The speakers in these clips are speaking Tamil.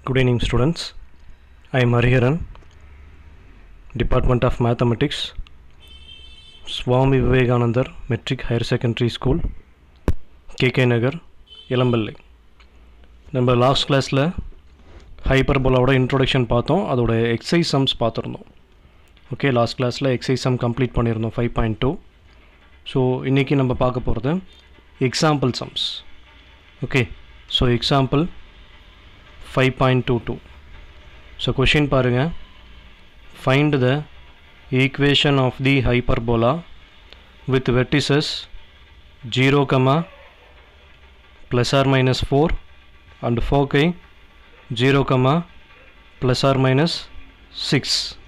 Good evening, students. I am Hariharan, Department of Mathematics, Swami Vivekanandar Metric Higher Secondary School, KK Nagar இளம்பள்ளி நம்ம லாஸ்ட் கிளாஸில் ஹைப்பர்போலாவோட இன்ட்ரோடக்ஷன் பார்த்தோம் அதோட எக்ஸைஸ் சம்ஸ் பார்த்துருந்தோம் ஓகே லாஸ்ட் கிளாஸில் எக்ஸைஸ் சம் கம்ப்ளீட் பண்ணியிருந்தோம் ஃபைவ் பாயிண்ட் டூ ஸோ இன்றைக்கி நம்ம பார்க்க போகிறது example sums okay so example five point two two so question பாருங்கள் find the equation of the hyperbola with vertices zero comma plus or minus 4 and foci 0 comma plus or minus 6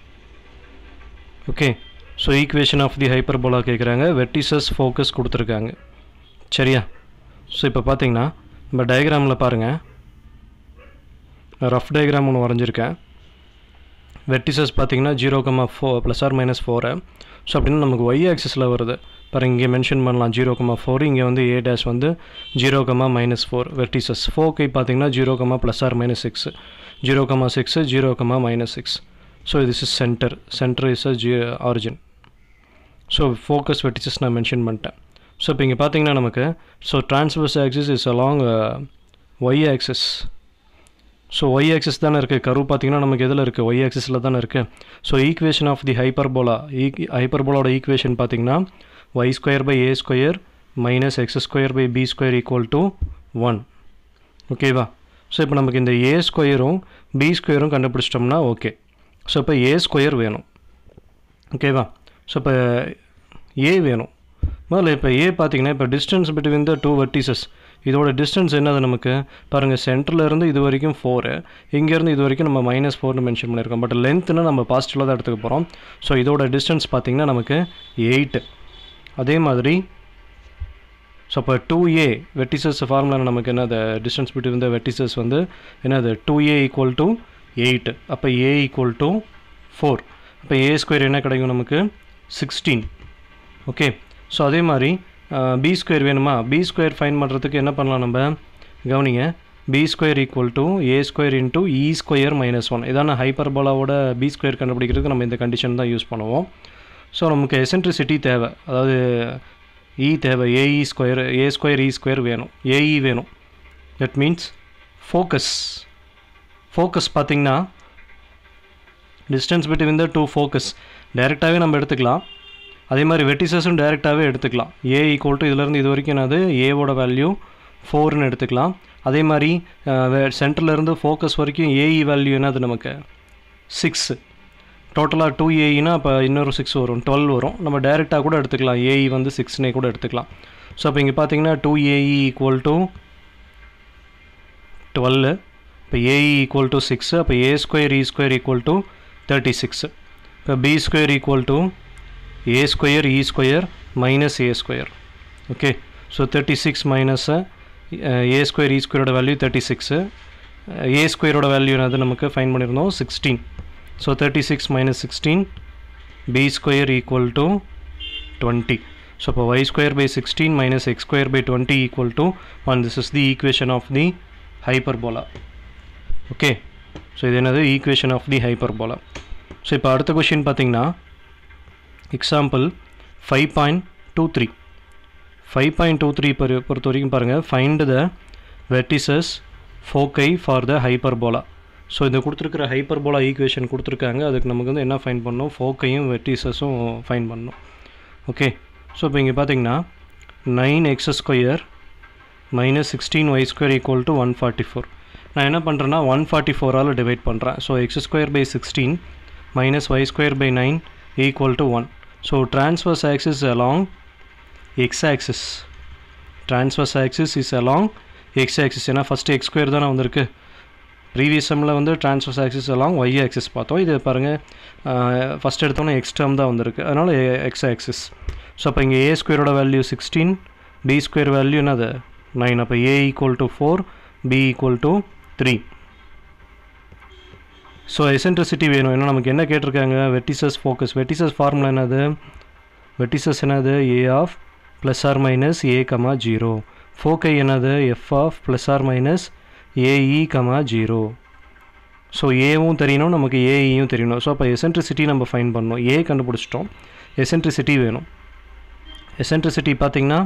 okay so equation of the hyperbola கேட்குறாங்க வெர்டிசஸ் ஃபோக்கஸ் கொடுத்துருக்காங்க சரியா ஸோ இப்போ பார்த்தீங்கன்னா நம்ம டயக்ராமில் பாருங்கள் நான் ரஃப் டயக்ராம் ஒன்று வரைஞ்சிருக்கேன் வெர்டிசஸ் பார்த்தீங்கன்னா zero comma four plus or minus four so அப்படின்னா நமக்கு ஒய் ஆக்சிஸில் வருது பாருங்க இங்கே மென்ஷன் பண்ணலாம் ஜீரோ கமா ஃபோர் இங்கே வந்து ஏ டேஷ் வந்து zero comma minus four vertices ஃபோக்கை பார்த்தீங்கன்னா zero comma plus or minus six zero comma six zero comma minus six so this is centre centre is a ஜி ஆரிஜின் ஸோ ஃபோக்கஸ் வெர்டிசஸ் நான் மென்ஷன் பண்ணிட்டேன் ஸோ இப்போ இங்கே பார்த்தீங்கன்னா நமக்கு so transverse axis is along Y axis so Y axis தானே இருக்குது கரு பார்த்தீங்கன்னா நமக்கு எதில் இருக்குது ஒய் ஆக்சிஸில் தானே இருக்குது so equation of the hyperbola ஈக் ஹைப்பர்போலாவோட ஈக்குவேஷன் பார்த்தீங்கன்னா y square by a square minus x square by b square equal to 1 ஓகேவா ஸோ இப்போ நமக்கு இந்த ஏ ஸ்கொயரும் பி ஸ்கொயரும் கண்டுபிடிச்சிட்டோம்னா ஓகே ஸோ இப்போ ஏ ஸ்கொயர் வேணும் ஓகேவா ஸோ இப்போ ஏ வேணும் முதல்ல இப்போ ஏ பார்த்தீங்கன்னா இப்போ distance between the two vertices இதோட டிஸ்டன்ஸ் என்னது நமக்கு பாருங்கள் சென்டரில் இருந்து இது வரைக்கும் ஃபோரு இங்கேருந்து இது வரைக்கும் நம்ம மைனஸ் ஃபோர்னு மென்ஷன் பண்ணியிருக்கோம் பட் லென்த்னு நம்ம பாசிட்டிவில் தான் எடுத்துக்க போகிறோம் ஸோ இதோட டிஸ்டன்ஸ் பார்த்தீங்கன்னா நமக்கு எயிட்டு அதே மாதிரி ஸோ அப்போ டூ ஏ வெட்டிசஸ் ஃபார்முலா நமக்கு என்னது டிஸ்டன்ஸ் பிட்வீன் த வெட்டிசஸ் வந்து என்னது two A equal to eight அப்போ ஏ ஈக்குவல் டு ஃபோர் அப்போ ஏ ஸ்கொயர் என்ன கிடைக்கும் நமக்கு சிக்ஸ்டீன் ஓகே ஸோ அதே மாதிரி பி ஸ்கொயர் வேணுமா பி ஸ்கொயர் ஃபைன் பண்ணுறதுக்கு என்ன பண்ணலாம் நம்ம கவனிங்க B square equal to A square into E square minus one இதான ஹைப்பர்போலாவோட பி ஸ்கொயர் கண்டுபிடிக்கிறதுக்கு நம்ம இந்த கண்டிஷன் தான் யூஸ் பண்ணுவோம் ஸோ நமக்கு எசென்ட்ரிசிட்டி தேவை அதாவது இ தேவை AE square A square E square வேணும் ஏஇ வேணும் தட் மீன்ஸ் ஃபோக்கஸ் ஃபோக்கஸ் பார்த்திங்கன்னா distance between the two focus டைரெக்டாகவே நம்ம எடுத்துக்கலாம் அதே மாதிரி வெட்டிசஸும் டைரெக்டாகவே எடுத்துக்கலாம் ஏ ஈக்குவல் டு இதிலேருந்து இது வரைக்கும் என்னது ஏவோட வேல்யூ ஃபோர்னு எடுத்துக்கலாம் அதே மாதிரி சென்டர்லேருந்து ஃபோக்கஸ் வரைக்கும் ஏஇ வேல்யூ என்னது நமக்கு சிக்ஸு டோட்டலாக டூ ஏஇனா அப்போ இன்னொரு சிக்ஸ் வரும் டுவெல் வரும் நம்ம டேரெக்டாக கூட எடுத்துக்கலாம் ஏஇ வந்து சிக்ஸ்னே கூட எடுத்துக்கலாம் ஸோ அப்போ இங்கே பார்த்தீங்கன்னா two AE equal to twelve இப்போ ஏஇ ஈக்குவல் டு சிக்ஸு அப்போ A square E square equal to thirty six இப்போ B square equal to A square E square minus A square okay so thirty six மைனஸை ஏ ஸ்கொயர் இ ஸ்கொயரோட வேல்யூ தேர்ட்டி சிக்ஸு ஏ ஸ்கொயரோட வேல்யூ என்னது நமக்கு ஃபைன் பண்ணியிருந்தோம் sixteen So 36 minus 16 b square equal to 20. So for y square by 16 minus x square by 20 equal to 1. This is the equation of the hyperbola. Okay. So இது என்னது equation of the hyperbola. So இப்போ அடுத்த question பார்த்தீங்கன்னா example 5.23 5.23 பொறுத்த வரைக்கும் பாருங்கள் find the vertices foci for the hyperbola so இந்த கொடுத்துருக்குற ஹைப்பர்போலா ஈக்குவேஷன் கொடுத்துருக்காங்க அதுக்கு நமக்கு வந்து என்ன ஃபைன் பண்ணணும் ஃபோக்கையும் வெட்டிசஸும் ஃபைன் பண்ணணும் ஓகே ஸோ இப்போ இங்கே பார்த்தீங்கன்னா nine X square minus sixteen Y square equal to one forty four நான் என்ன பண்ணுறேன்னா ஒன் ஃபார்ட்டி ஃபோரால் டிவைட் பண்ணுறேன் so X square by sixteen minus Y square by nine equal to one so transverse axis along X axis transverse axis is along X axis ஏன்னா ஃபஸ்ட்டு எக்ஸ் ஸ்கொயர் தானே வந்திருக்கு ப்ரீவியஸ் செம்மில் வந்து ட்ரான்ஸ்வர்ஸ் ஆக்சிஸ் எல்லாம் ஒய் ஆக்சிஸ் பார்த்தோம் இது பாருங்கள் ஃபஸ்ட் எடுத்தோன்னே எக்ஸ் டேர்ம் தான் வந்திருக்கு அதனால் எக்ஸ் ஆக்சிஸ் ஸோ அப்போ இங்கே ஏ ஸ்கொயரோட value sixteen B square value என்னது நைன் அப்போ ஏ equal to four B equal to three so eccentricity வேணும் ஏன்னா நமக்கு என்ன கேட்டிருக்காங்க வெட்டிசஸ் ஃபோக்கஸ் வெட்டிசஸ் ஃபார்முலா என்னது வெட்டிசஸ் என்னது A of plus or minus A comma zero ஃபோக்கை என்னது F of plus or minus AE comma zero so ஏவும் தெரியணும் நமக்கு ஏஇயும் தெரியணும் ஸோ அப்போ எசென்ட்ரிசிட்டி நம்ம ஃபைன் பண்ணணும் ஏ கண்டுபிடிச்சிட்டோம் எசென்ட்ரிசிட்டி வேணும் எசென்ட்ரிசிட்டி பார்த்தீங்கன்னா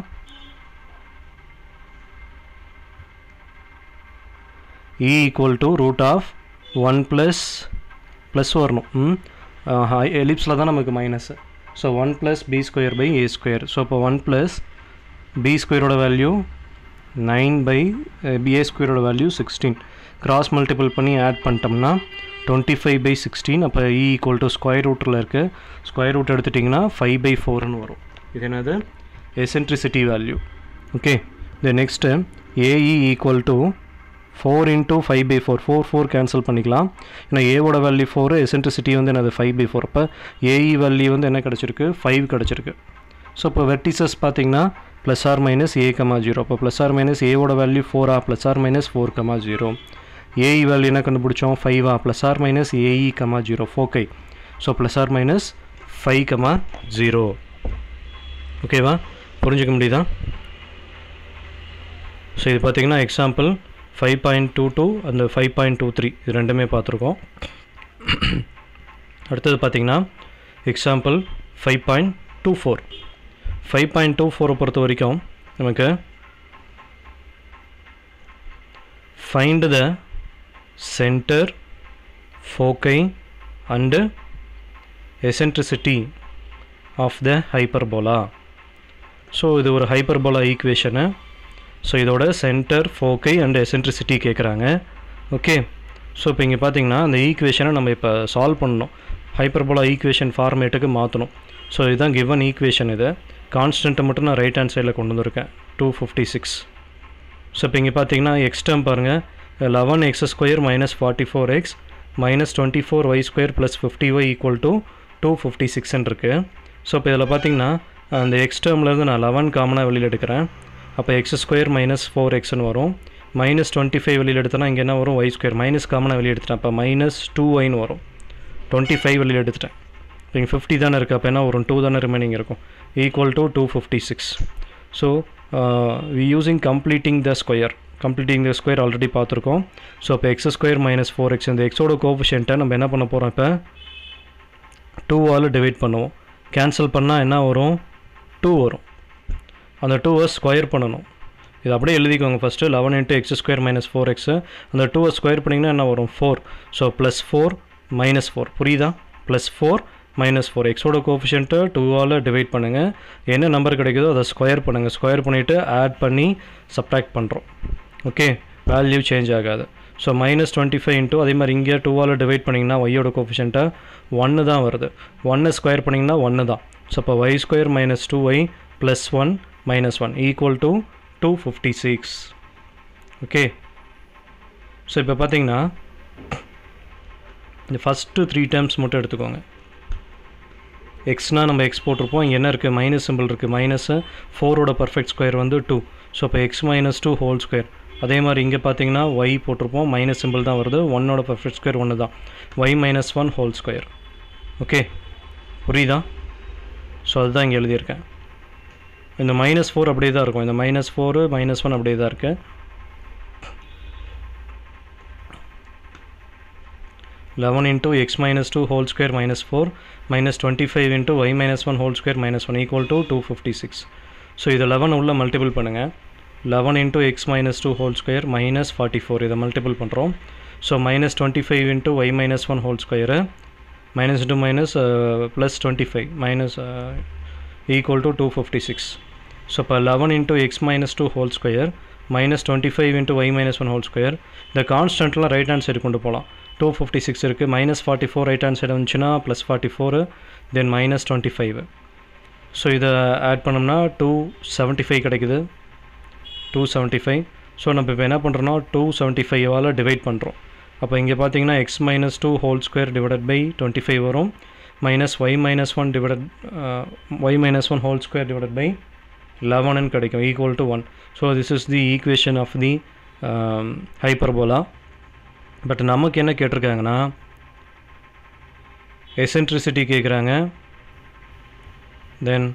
E equal to root of one plus plus வரணும் ம் எலிப்ஸில் தான் நமக்கு minus so one plus B square by A square so இப்போ ஒன் ப்ளஸ் பி ஸ்கொயரோட வேல்யூ நைன் பை பிஏ ஸ்கொயரோட வேல்யூ சிக்ஸ்டீன் கிராஸ் மல்டிபிள் பண்ணி ஆட் பண்ணிட்டோம்னா டுவெண்ட்டி ஃபைவ் பை சிக்ஸ்டீன் அப்போ இ ஈக்குவல் டு ஸ்கொயர் ரூட்டில் இருக்குது ஸ்கொயர் ரூட் எடுத்துட்டிங்கன்னா ஃபைவ் பை ஃபோர்னு வரும் இது என்னது எசென்ட்ரிசிட்டி வேல்யூ ஓகே இது next AE equal to four into five by four four four cancel பண்ணிக்கலாம் ஏன்னா ஏவோட வேல்யூ ஃபோரு எசென்ட்ரிசிட்டி வந்து என்னது ஃபைவ் பை ஃபோர் அப்போ ஏஇ வேல்யூ வந்து என்ன கிடச்சிருக்கு ஃபைவ் கிடச்சிருக்கு ஸோ இப்போ வெர்டிசஸ் பார்த்தீங்கன்னா plus or minus A comma zero அப்போ ப்ளஸ் ஆர் மைனஸ் ஏவோட வேல்யூ ஃபோரா plus or minus four comma zero AE value என்ன கண்டுபிடிச்சோம் ஃபைவா plus or minus AE comma zero ஃபோக்கை so plus or minus five comma zero ஓகேவா புரிஞ்சுக்க முடியுதா ஸோ இது பார்த்தீங்கன்னா example five point two two அந்த ஃபைவ் பாயிண்ட் டூ த்ரீ இது ரெண்டுமே பார்த்துருக்கோம் அடுத்தது பார்த்தீங்கன்னா example five point two four five point two ஃபோரை பொறுத்த வரைக்கும் நமக்கு find the centre foci and eccentricity of the hyperbola so இது ஒரு ஹைப்பர்போலா ஈக்குவேஷனு ஸோ இதோட சென்டர் ஃபோக்கை அண்ட் எசென்ட்ரிசிட்டி கேட்குறாங்க ஓகே ஸோ இப்போ இங்கே பார்த்தீங்கன்னா அந்த ஈக்குவேஷனை நம்ம இப்போ சால்வ் பண்ணணும் ஹைப்பர்போலா ஈக்குவேஷன் ஃபார்மேட்டுக்கு மாற்றணும் ஸோ இதுதான் கிவன் ஈக்குவேஷன் இது கான்ஸ்டன்ட்டை மட்டும் நான் ரைட் ஹேண்ட் சைடில் கொண்டு வந்திருக்கேன் டூ ஃபிஃப்டி சிக்ஸ் ஸோ இப்போ இங்கே பார்த்தீங்கன்னா எக்ஸ் டேர்ம் பாருங்கள் eleven x square minus forty four x minus twenty four y square plus fifty y equal to two fifty சிக்ஸ்ன்னு இருக்குது ஸோ இப்போ இதில் பார்த்தீங்கன்னா அந்த எக்ஸ் டேர்ம்லேருந்து நான் லெவன் காமனாக வெளியில் எடுக்கிறேன் அப்போ எக்ஸ் ஸ்கொயர் மைனஸ் ஃபோர் எக்ஸ்னு வரும் மைனஸ் டுவெண்ட்டி ஃபைவ் வெளியில் எடுத்தனா இங்கே என்ன வரும் ஒய் ஸ்கொயர் மைனஸ் காமனாக வெளியே எடுத்துட்டேன் அப்போ மைனஸ் டூ ஒய்னு வரும் டுவெண்ட்டி ஃபைவ் வெளியில் எடுத்துட்டேன் இப்போ இங்கே ஃபிஃப்டி தானே இருக்குது அப்போ என்ன வரும் டூ தானே ரிமைனிங் இருக்கும் equal to two fifty six so we using completing the square completing the square already பார்த்துருக்கோம் ஸோ இப்போ x square minus four x இந்த எக்ஸோட கோஃபிஷியன்ட்டை நம்ம என்ன பண்ண போகிறோம் இப்போ டூவால் டிவைட் பண்ணுவோம் கேன்சல் பண்ணால் என்ன வரும் டூ வரும் அந்த டூவை ஸ்கொயர் பண்ணணும் இது அப்படியே எழுதிக்கோங்க first eleven into x square minus four x அந்த டூவை ஸ்கொயர் பண்ணிங்கன்னா என்ன வரும் four so plus four minus four புரியுதா ப்ளஸ் ஃபோர் மைனஸ் ஃபோர் எக்ஸோட கோஃபிஷியன்ட்டு டூவால் டிவைட் பண்ணுங்கள் என்ன நம்பர் கிடைக்குதோ அதை ஸ்கொயர் பண்ணுங்கள் ஸ்கொயர் பண்ணிவிட்டு ஆட் பண்ணி சப்ட்ராக்ட் பண்ணுறோம் ஓகே வேல்யூ சேஞ்ச் ஆகாது so minus twenty five into அதே மாதிரி இங்கே டூவால் டிவைட் பண்ணிங்கன்னா ஒய்யோட கோஃபிஷியன்ட்டை ஒன்று தான் வருது ஒன்று ஸ்கொயர் பண்ணிங்கன்னா ஒன்று தான் ஸோ இப்போ y square minus two y plus one minus one equal to two fifty six okay so இப்போ பார்த்தீங்கன்னா இந்த ஃபஸ்ட்டு த்ரீ டேர்ம்ஸ் மட்டும் எடுத்துக்கோங்க எக்ஸ்னால் நம்ம எக்ஸ் போட்டிருப்போம் இங்கே என்ன இருக்குது மைனஸ் சிம்பிள் இருக்குது மைனஸு ஃபோரோட பர்ஃபெக்ட் ஸ்கொயர் வந்து டூ ஸோ இப்போ x minus two whole square அதே மாதிரி இங்கே பார்த்தீங்கன்னா ஒய் போட்டிருப்போம் மைனஸ் சிம்பிள் தான் வருது ஒன்னோட பர்ஃபெக்ட் ஸ்கொயர் ஒன்று தான் y minus one whole square okay புரியுதா ஸோ அதுதான் இங்கே எழுதியிருக்கேன் இந்த மைனஸ் ஃபோர் அப்படியே தான் இருக்கும் இந்த மைனஸ் ஃபோரு மைனஸ் ஒன் அப்படியே தான் இருக்குது eleven into x minus two whole square minus four minus twenty five into y minus one whole square minus one equal to two fifty six so இதை லெவன் உள்ள மல்டிபிள் பண்ணுங்கள் eleven into x minus two whole square minus forty four இதை மல்டிபிள் பண்ணுறோம் so minus twenty five into y minus one whole square minus two minus plus twenty five minus equal to two fifty six so இப்போ eleven into x minus two whole square minus twenty five into y minus one whole square இந்த கான்ஸ்டன்ட்லாம் ரைட் ஹேண்ட் சைடு கொண்டு போகலாம் டூ ஃபிஃப்டி சிக்ஸ் இருக்குது minus forty four right hand side வந்துச்சுன்னா plus forty four then minus twenty five so இதை ஆட் பண்ணோம்னா டூ செவன்ட்டி ஃபைவ் கிடைக்குது டூ செவன்ட்டி ஃபைவ் ஸோ நம்ம இப்போ என்ன பண்ணுறோன்னா டூ செவன்ட்டி ஃபைவால் டிவைட் பண்ணுறோம் அப்போ இங்கே பார்த்தீங்கன்னா x minus two whole square divided by twenty five வரும் minus y minus one divided y minus one whole square divided by லெவனுன்னு கிடைக்கும் equal to one so this is the equation of the hyperbola but நமக்கு என்ன கேட்டிருக்காங்கன்னா எசென்ட்ரிசிட்டி கேட்குறாங்க தென்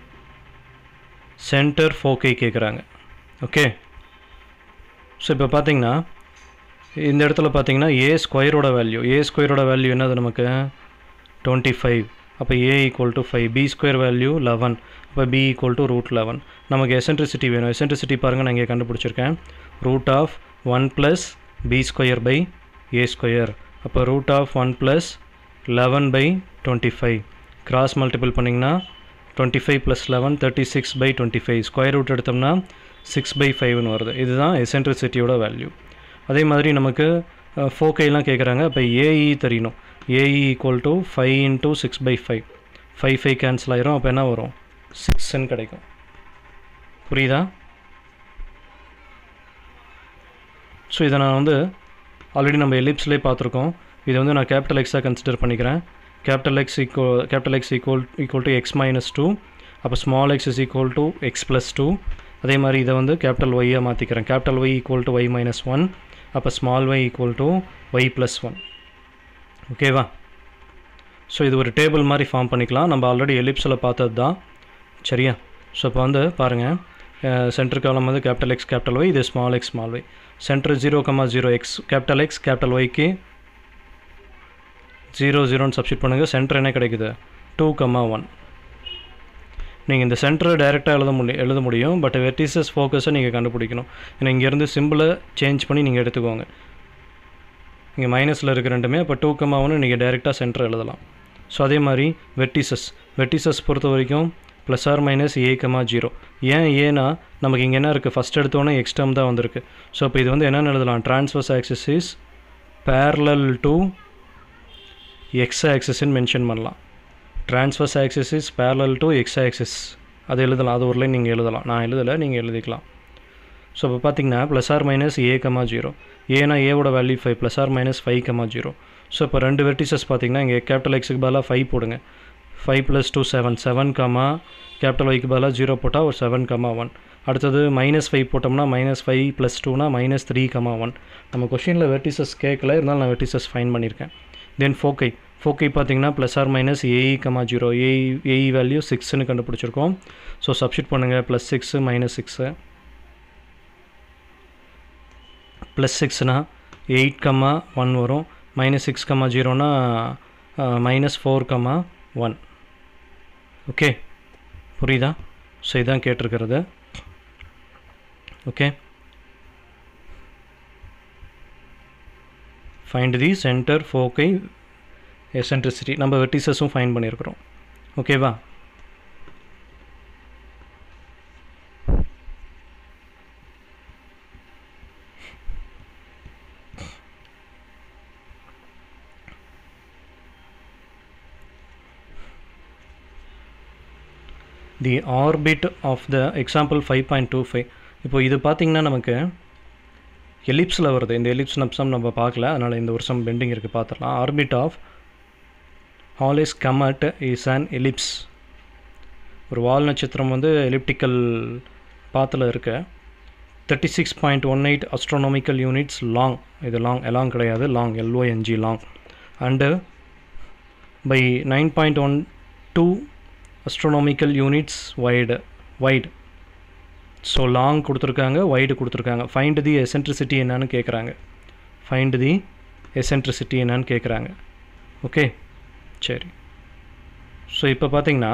சென்டர் ஃபோக்கை கேட்குறாங்க ஓகே ஸோ இப்போ பார்த்தீங்கன்னா இந்த இடத்துல பார்த்தீங்கன்னா ஏ ஸ்கொயரோட வேல்யூ ஏ ஸ்கொயரோட வேல்யூ என்னது நமக்கு டுவெண்ட்டி ஃபைவ் அப்போ ஏ equal to five b square value eleven அப்போ b equal to root eleven நமக்கு எசென்ட்ரிசிட்டி வேணும் எசென்ட்ரிசிட்டி பாருங்கள் நான் இங்கே கண்டுபிடிச்சிருக்கேன் root of one plus B square by A square அப்போ root of one plus eleven by twenty five cross multiple பண்ணிங்கன்னா twenty five plus eleven thirty six by twenty five square root எடுத்தோம்னா சிக்ஸ் பை ஃபைவ்னு வருது இதுதான் எசென்ட்ரிசிட்டியோட வேல்யூ அதே மாதிரி நமக்கு ஃபோக்கைலாம் கேட்குறாங்க அப்போ ஏஇ தெரியணும் a e equal to five into six by five five five cancel ஆயிரும் அப்போ என்ன வரும் சிக்ஸ்ன்னு கிடைக்கும் புரியுதா ஸோ இதை நான் வந்து ஆல்ரெடி நம்ம எலிப்ஸ்லேயே பார்த்துருக்கோம் இதை வந்து நான் கேபிட்டல் எக்ஸாக கன்சிடர் பண்ணிக்கிறேன் capital x equal capital x equal equal to x minus two அப்போ small x is equal to x plus two அதே மாதிரி இதை வந்து கேபிட்டல் ஒய்யாக மாற்றிக்கிறேன் capital y equal to y minus one அப்போ small y equal to y plus one ஓகேவா ஸோ இது ஒரு டேபிள் மாதிரி ஃபார்ம் பண்ணிக்கலாம் நம்ம ஆல்ரெடி எலிப்ஸில் பார்த்தது தான் சரியா ஸோ இப்போ வந்து பாருங்கள் சென்டர் காலம் வந்து கேபிட்டல் எக்ஸ் கேபிட்டல் ஒய் இது small x small y centre zero comma zero x capital x capital ஒய்க்கு ஜீரோ ஜீரோன்னு சப்ஸ்டிட் பண்ணுங்கள் சென்டர் என்ன கிடைக்குது டூ கமா ஒன் நீங்கள் இந்த சென்டரை டைரெக்டாக எழுத முடியும் எழுத முடியும் பட் வெர்டிசஸ் ஃபோக்கஸை நீங்கள் கண்டுபிடிக்கணும் ஏன்னா இங்கேருந்து சிம்பிளை சேஞ்ச் பண்ணி நீங்கள் எடுத்துக்கோங்க இங்கே மைனஸில் இருக்க ரெண்டுமே அப்போ டூ கமா ஒன்று நீங்கள் டைரெக்டாக சென்டர் எழுதலாம் ஸோ அதே மாதிரி வெர்டிசஸ் வெர்டிசஸ் பொறுத்த வரைக்கும் plus or minus A comma zero ஏன் ஏன்னா நமக்கு இங்கே என்ன இருக்குது ஃபஸ்ட் எடுத்தோன்னே எக்ஸ் டேர்ம் தான் வந்திருக்கு ஸோ இப்போ இது வந்து என்னென்னு எழுதலாம் transverse axis is parallel to x ஆக்சிஸ்ன்னு மென்ஷன் பண்ணலாம் transverse axis is parallel to x axis அது எழுதலாம் அது ஒரு லைன் நீங்கள் எழுதலாம் நான் எழுதலை நீங்கள் எழுதிக்கலாம் ஸோ இப்போ பார்த்தீங்கன்னா plus or minus A comma zero ஏனா ஏவோட value five plus or minus five comma zero so இப்போ ரெண்டு வெர்டிசஸ் பார்த்தீங்கன்னா இங்கே கேபிட்டல் எக்ஸுக்கு பதிலாக ஃபைவ் போடுங்க five plus two seven seven comma capital ஒய்க்கு பதிலாக ஜீரோ போட்டால் ஒரு செவன் கமா ஒன் அடுத்தது மைனஸ் ஃபைவ் போட்டோம்னா மைனஸ் ஃபைவ் ப்ளஸ் டூனா மைனஸ் த்ரீ கமா ஒன் நம்ம கொஷினில் வெர்டிசஸ் கேட்கல இருந்தாலும் நான் வெர்டிசஸ் ஃபைன் பண்ணியிருக்கேன் தென் ஃபோக்கை ஃபோக்கை பார்த்தீங்கன்னா plus or minus AE comma zero a e a e value சிக்ஸ்னு கண்டுபிடிச்சிருக்கோம் ஸோ சப்ஸ்டிட் பண்ணுங்கள் plus six minus six plus சிக்ஸ்னா எயிட் கம்மா ஒன் வரும் மைனஸ் சிக்ஸ் கம்மா ஜீரோனா minus four comma one okay புரியுதா ஸோ இதான் கேட்டிருக்கிறது okay find the centre foci eccentricity நம்ம வெர்டிசஸும் ஃபைன் பண்ணியிருக்கிறோம் ஓகேவா the orbit of the example five point two five இப்போ இது பார்த்திங்கன்னா நமக்கு எலிப்ஸில் வருது இந்த எலிப்ஸ் நப்சம் நம்ம பார்க்கல அதனால் இந்த வருஷம் பெண்டிங் இருக்குது பார்த்துடலாம் orbit of Halley's comet is an ellipse ஒரு வால் நட்சத்திரம் வந்து எலிப்டிக்கல் பாத்தில் இருக்க thirty six point one eight astronomical units long இது லாங் எலாங் கிடையாது long L O N G long and by nine point one two astronomical units wide wide so long கொடுத்துருக்காங்க வைடு கொடுத்துருக்காங்க ஃபைண்ட் தி எசென்ட்ரிசிட்டி என்னன்னு கேட்குறாங்க ஃபைண்ட் தி எசென்ட்ரிசிட்டி என்னன்னு கேட்குறாங்க ஓகே சரி ஸோ இப்போ பார்த்தீங்கன்னா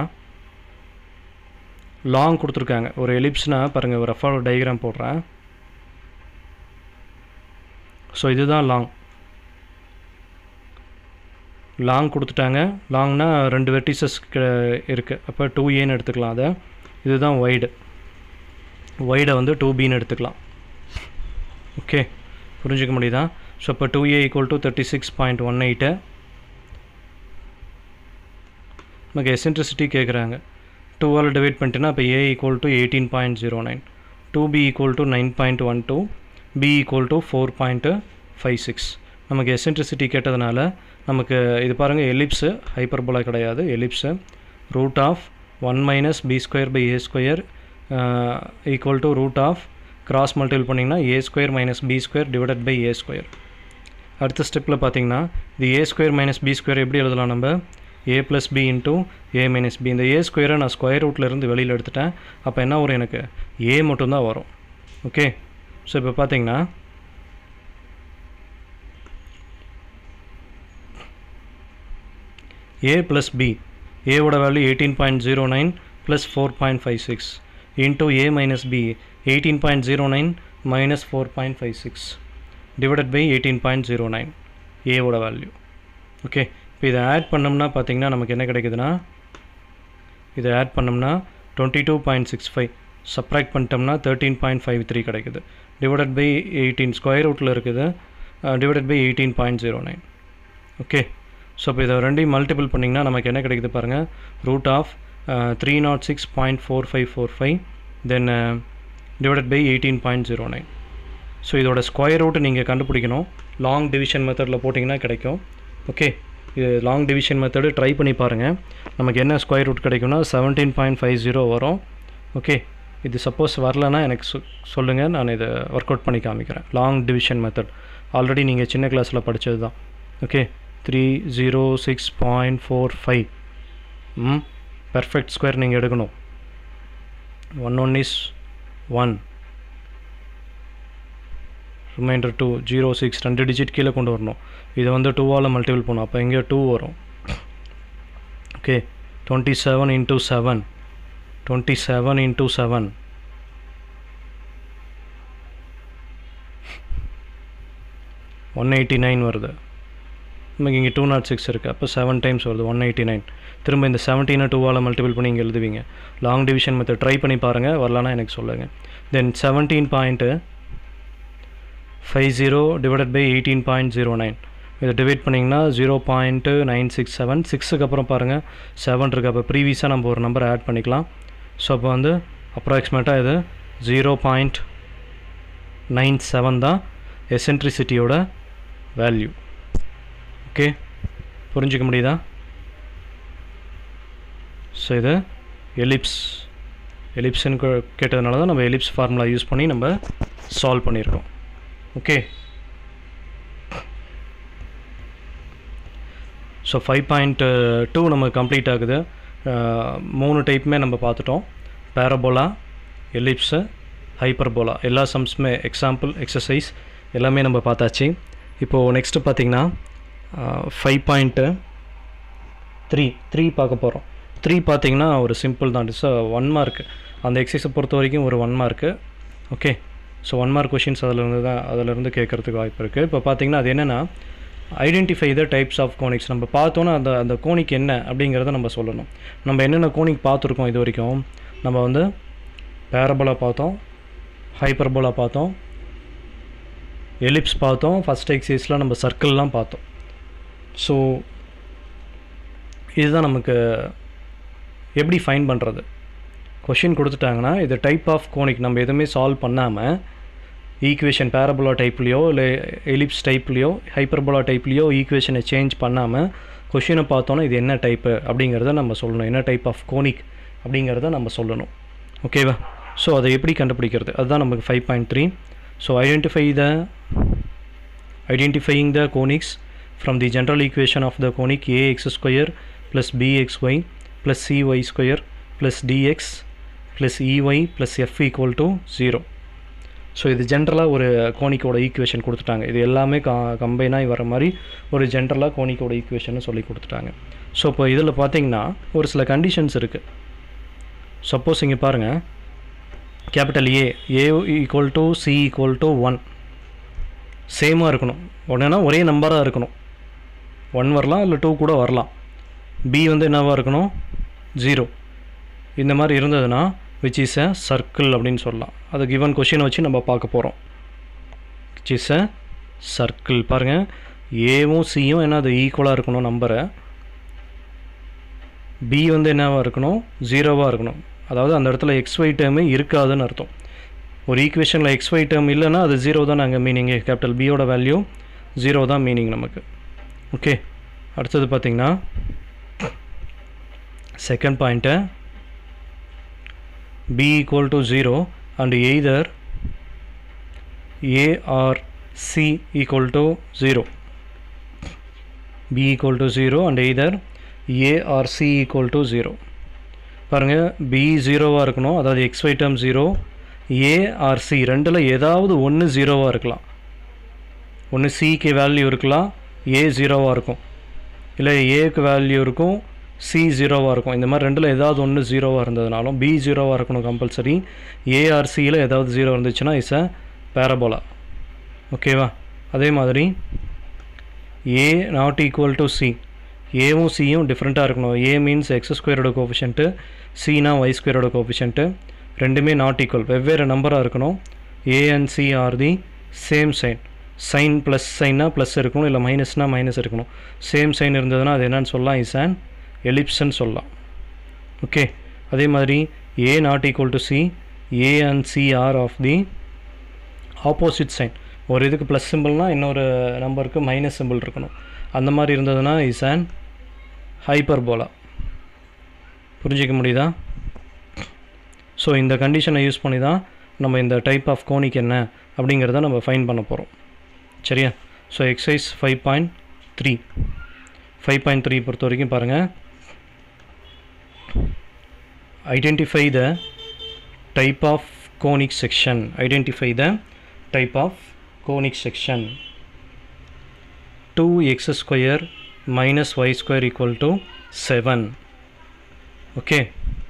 லாங் கொடுத்துருக்காங்க ஒரு எலிப்ஸ்னால் பாருங்கள் ஒரு ரஃபாக டயக்ராம் போடுறேன் ஸோ இதுதான் லாங் லாங் கொடுத்துட்டாங்க லாங்னா ரெண்டு வெர்டிசஸ் இருக்குது அப்போ டூ ஏன்னு எடுத்துக்கலாம் அதை இதுதான் ஒய்டு ஒய்டை வந்து டூ பின்னு எடுத்துக்கலாம் ஓகே புரிஞ்சுக்க முடியுதா ஸோ இப்போ two A equal to thirty six point one eight நமக்கு எசென்ட்ரிசிட்டி கேட்குறாங்க டூவால் டிவைட் பண்ணிட்டுனா இப்போ a equal to eighteen point zero nine two b equal to nine point one two b equal to four point five six நமக்கு எசென்ட்ரிசிட்டி கேட்டதுனால நமக்கு இது பாருங்கள் எலிப்ஸு ஹைப்பர்போலா கிடையாது ellipse root of one minus b square by A square equal to root of cross multiple பண்ணிங்கன்னா a square minus b square divided by A square அடுத்த ஸ்டெப்பில் பார்த்தீங்கன்னா இது a square minus b square எப்படி எழுதலாம் நம்ம a plus b into a minus b இந்த ஏ ஸ்கொயரை நான் ஸ்கொயர் ரூட்லேருந்து வெளியில் எடுத்துட்டேன் அப்போ என்ன வரும் எனக்கு ஏ மட்டும்தான் வரும் ஓகே ஸோ இப்போ பார்த்தீங்கன்னா ஏ ப்ளஸ் பி ஏவோட value eighteen point zero nine plus four point five six into a minus b eighteen point zero nine minus four point five six divided by eighteen point zero nine ஏவோட வேல்யூ ஓகே இப்போ இதை ஆட் பண்ணோம்னா பார்த்தீங்கன்னா நமக்கு என்ன கிடைக்குதுன்னா இதை ஆட் பண்ணோம்னா twenty two point six five subtract பண்ணிட்டோம்னா தேர்ட்டீன் பாயிண்ட் ஃபைவ் த்ரீ கிடைக்குது டிவைடட் பை எயிட்டீன் ஸ்கொயர் ரூட்டில் இருக்குது divided by eighteen point zero nine okay so இப்போ இதை ரெண்டையும் மல்டிபிள் பண்ணிங்கன்னா நமக்கு என்ன கிடைக்குது பாருங்கள் root of three naught six point four five four five then divided by eighteen point zero nine so இதோட ஸ்கொயர் ரூட்டு நீங்கள் கண்டுபிடிக்கணும் லாங் டிவிஷன் மெத்தடில் போட்டிங்கன்னா கிடைக்கும் ஓகே இது லாங் டிவிஷன் மெத்தடு ட்ரை பண்ணி பாருங்கள் நமக்கு என்ன ஸ்கொயர் ரூட் கிடைக்கும்னா செவன்டீன் பாயிண்ட் ஃபைவ் ஜீரோ வரும் ஓகே இது சப்போஸ் வரலன்னா எனக்கு சொ சொல்லுங்கள் நான் இதை ஒர்க் அவுட் பண்ணி காமிக்கிறேன் லாங் டிவிஷன் மெத்தட் ஆல்ரெடி நீங்கள் சின்ன கிளாஸில் படித்தது தான் okay three zero six point four five hmm perfect square நீங்கள் எடுக்கணும் one one is one remainder two zero six ரெண்டு டிஜிட் கீழே கொண்டு வரணும் இதை வந்து டூவால் மல்டிபிள் பண்ணும் அப்போ இங்கே டூ வரும் okay twenty seven into seven twenty seven into seven one eighty nine வருது நமக்கு இங்கே டூ நாட் சிக்ஸ் இருக்குது அப்போ செவன் டைம்ஸ் வருது ஒன் எயிட்டி நைன் திரும்ப இந்த செவன்டீனை டூவால் மல்டிபிள் பண்ணி இங்கே எழுதுவீங்க லாங் டிவிஷன் மெத்தட் ட்ரை பண்ணி பாருங்கள் வரலன்னா எனக்கு சொல்லுங்கள் then seventeen point five zero divided by eighteen point zero nine இதை டிவைட் பண்ணிங்கன்னா zero point nine six seven சிக்ஸுக்கு அப்புறம் பாருங்கள் செவன் இருக்குது அப்போ ப்ரீவியஸாக நம்ம ஒரு நம்பர் ஆட் பண்ணிக்கலாம் ஸோ அப்போ வந்து அப்ராக்சிமேட்டாக இது ஜீரோ பாயிண்ட் நைன் செவன் தான் எசென்ட்ரிசிட்டியோட வேல்யூ ஓகே புரிஞ்சிக்க முடியுதா ஸோ இது எலிப்ஸ் எலிப்ஸ்ன்னு கேட்டதுனால தான் நம்ம எலிப்ஸ் ஃபார்முலா யூஸ் பண்ணி நம்ம சால்வ் பண்ணியிருக்கோம் okay so five point two நம்ம கம்ப்ளீட் ஆகுது மூணு டைப்புமே நம்ம பார்த்துட்டோம் பேரபோலா எலிப்ஸு ஹைப்பர்போலா எல்லா சம்ஸுமே எக்ஸாம்பிள் எக்ஸசைஸ் எல்லாமே நம்ம பார்த்தாச்சு இப்போது நெக்ஸ்ட்டு பார்த்திங்கன்னா ஃபைவ் பாயிண்ட்டு த்ரீ த்ரீ பார்க்க போகிறோம் த்ரீ பார்த்திங்கன்னா ஒரு சிம்பிள் தான் இட்ஸ் ஒன் மார்க் அந்த எக்ஸசைஸை பொறுத்த வரைக்கும் ஒரு one mark okay so one mark questions அதிலிருந்து தான் அதிலிருந்து கேட்குறதுக்கு வாய்ப்பு இருக்குது இப்போ பார்த்தீங்கன்னா அது என்னென்னா identify the types of conics நம்ம பார்த்தோன்னா அந்த அந்த கோனிக் என்ன அப்படிங்கிறத நம்ம சொல்லணும் நம்ம என்னென்ன கோனிக் பார்த்துருக்கோம் இது வரைக்கும் நம்ம வந்து பேரபோலா பார்த்தோம் ஹைப்பர்போலா பார்த்தோம் எலிப்ஸ் பார்த்தோம் ஃபஸ்ட் எக்ஸைஸில் நம்ம சர்க்கிள்லாம் பார்த்தோம் ஸோ இதுதான் நமக்கு எப்படி ஃபைன் பண்ணுறது கொஷின் கொடுத்துட்டாங்கன்னா இது டைப் ஆஃப் கோனிக் நம்ம எதுவுமே சால்வ் பண்ணாமல் ஈக்குவேஷன் பேரபோலா டைப்லேயோ இல்லை எலிப்ஸ் டைப்லேயோ ஹைப்பர்போலா டைப்லேயோ ஈக்குவேஷனை சேஞ்ச் பண்ணாமல் கொஷினை பார்த்தோன்னா இது என்ன டைப்பு அப்படிங்கிறத நம்ம சொல்லணும் என்ன டைப் ஆஃப் கோனிக் அப்படிங்கிறத நம்ம சொல்லணும் ஓகேவா ஸோ அதை எப்படி கண்டுபிடிக்கிறது அதுதான் நமக்கு five point three so identify the identifying the conics from the general equation of the conic a x square plus b x y plus c y square plus d x plus e y plus f equal to zero so இது ஜென்ரலாக ஒரு கோனிக்கோட ஈக்குவேஷன் கொடுத்துட்டாங்க இது எல்லாமே கா கம்பைனாகி வர மாதிரி ஒரு ஜென்ரலாக கோனிக்கோட ஈக்குவேஷன் சொல்லி கொடுத்துட்டாங்க ஸோ இப்போ இதில் பார்த்தீங்கன்னா ஒரு சில கண்டிஷன்ஸ் இருக்குது சப்போஸ் இங்கே பாருங்கள் capital a a equal to c equal to one சேமாக இருக்கணும் உடனேனா ஒரே நம்பராக இருக்கணும் ஒன் வரலாம் இல்லை டூ கூட வரலாம் பி வந்து என்னவாக இருக்கணும் ஜீரோ இந்த மாதிரி இருந்ததுன்னா விச் இஸ் அ சர்க்கிள் அப்படின்னு சொல்லலாம் அது கிவன் கொஷினை வச்சு நம்ம பார்க்க போகிறோம் விச் இஸ் அ சர்க்கிள் பாருங்கள் ஏவும் சியும் என்ன அது ஈக்குவலாக இருக்கணும் நம்பரை பி வந்து என்னவாக இருக்கணும் ஜீரோவாக இருக்கணும் அதாவது அந்த இடத்துல எக்ஸ் ஒய் டேர்மே இருக்காதுன்னு அர்த்தம் ஒரு ஈக்குவேஷனில் எக்ஸ் ஒய் டேர்ம் இல்லைன்னா அது ஜீரோ தான் நாங்கள் மீனிங்கு கேபிட்டல் பியோட வேல்யூ ஜீரோ தான் மீனிங் நமக்கு ஓகே அடுத்தது பார்த்திங்கன்னா second point b equal to 0 and either a or c equal to 0 b equal to 0 and either a or c equal to 0 பாருங்கள் b ஜீரோவாக இருக்கணும் அதாவது x y term zero a or c ரெண்டில் ஏதாவது ஒன்று ஜீரோவாக இருக்கலாம் ஒன்று சிக்கு வேல்யூ இருக்கலாம் ஏ ஜீரோவாக இருக்கும் இல்லை ஏக்கு வேல்யூ இருக்கும் சி ஜீரோவாக இருக்கும் இந்த மாதிரி ரெண்டில் ஏதாவது ஒன்று ஜீரோவாக இருந்ததுனாலும் பி ஜீரோவாக இருக்கணும் கம்பல்சரி ஏஆர்சியில் ஏதாவது ஜீரோ இருந்துச்சுன்னா இஸ் அ பேரபோலா ஓகேவா அதே மாதிரி a not equal to c ஏவும் சியும் டிஃப்ரெண்ட்டாக இருக்கணும் ஏ மீன்ஸ் எக்ஸ் ஸ்கொயரோட கோஃபிஷியன்ட்டு சினா ஒய் ஸ்கொயரோட கோஃபிஷியன்ட்டு ரெண்டுமே நாட் ஈக்குவல் வெவ்வேறு நம்பராக இருக்கணும் a and c are the same sign sign plus சைன்னா ப்ளஸ் இருக்கணும் இல்லை மைனஸ்னால் மைனஸ் இருக்கணும் சேம் சைன் இருந்ததுன்னா அது என்னன்னு சொல்லலாம் இஸ் அண்ட் எலிப்ஸ்ன்னு சொல்லலாம் ஓகே அதே மாதிரி a not equal to c a and c are of the opposite sign ஒரு இதுக்கு ப்ளஸ் சிம்பிள்னால் இன்னொரு நம்பருக்கு மைனஸ் சிம்பிள் இருக்கணும் அந்த மாதிரி இருந்ததுன்னா இஸ் அண்ட் ஹைப்பர்போலா புரிஞ்சிக்க முடியுதா ஸோ இந்த கண்டிஷனை யூஸ் பண்ணி தான் நம்ம இந்த டைப் ஆஃப் கோனிக் என்ன அப்படிங்கிறத நம்ம ஃபைன் பண்ண போகிறோம் சரியா so exercise five point three five point three பொறுத்த வரைக்கும் பாருங்கள் identify the type of conic section identify the type of conic section 2x square minus y square equal to 7 okay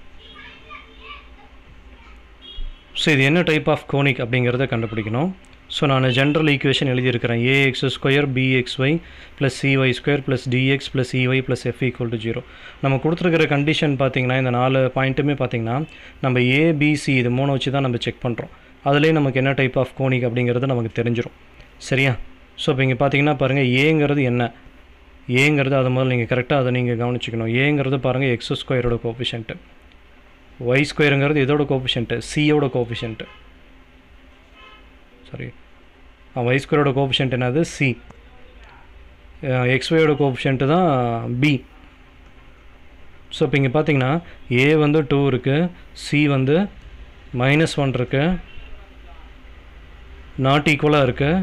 so இது என்ன டைப் ஆஃப் கோனிக் அப்படிங்கிறத கண்டுபிடிக்கணும் ஸோ நான் ஜென்ரல் ஈக்குவேஷன் எழுதியிருக்கிறேன் a x square b x y plus c y square plus d x plus e y plus f equal to zero நம்ம கொடுத்துருக்கிற கண்டிஷன் பார்த்தீங்கன்னா இந்த நாலு பாயிண்ட்டுமே பார்த்தீங்கன்னா நம்ம ஏபிசி இது மூணு வச்சு தான் நம்ம செக் பண்ணுறோம் அதுலேயே நமக்கு என்ன டைப் ஆஃப் கோனிக் அப்படிங்கிறது நமக்கு தெரிஞ்சிடும் சரியா ஸோ இப்போ இங்கே பார்த்தீங்கன்னா பாருங்கள் ஏங்கிறது என்ன ஏங்கிறது அது முதல்ல நீங்கள் கரெக்டாக அதை நீங்கள் கவனிச்சிக்கணும் ஏங்கிறது பாருங்கள் எக்ஸ் ஸ்கொயரோட கோஃபிஷியன்ட்டு ஒய் ஸ்கொயருங்கிறது இதோட கோஃபிஷியன்ட்டு சியோட கோஃபிஷியன்ட்டு சாரி ஒய் ஸ்கொயரோட கோஃபிஷியன்ட் என்னது சி எக்ஸ்ஒயோட கோஃபிஷியன்ட்டு தான் பி ஸோ இப்போ இங்கே பார்த்தீங்கன்னா ஏ வந்து டூ இருக்குது சி வந்து மைனஸ் ஒன் இருக்குது நாட் ஈக்குவலாக இருக்குது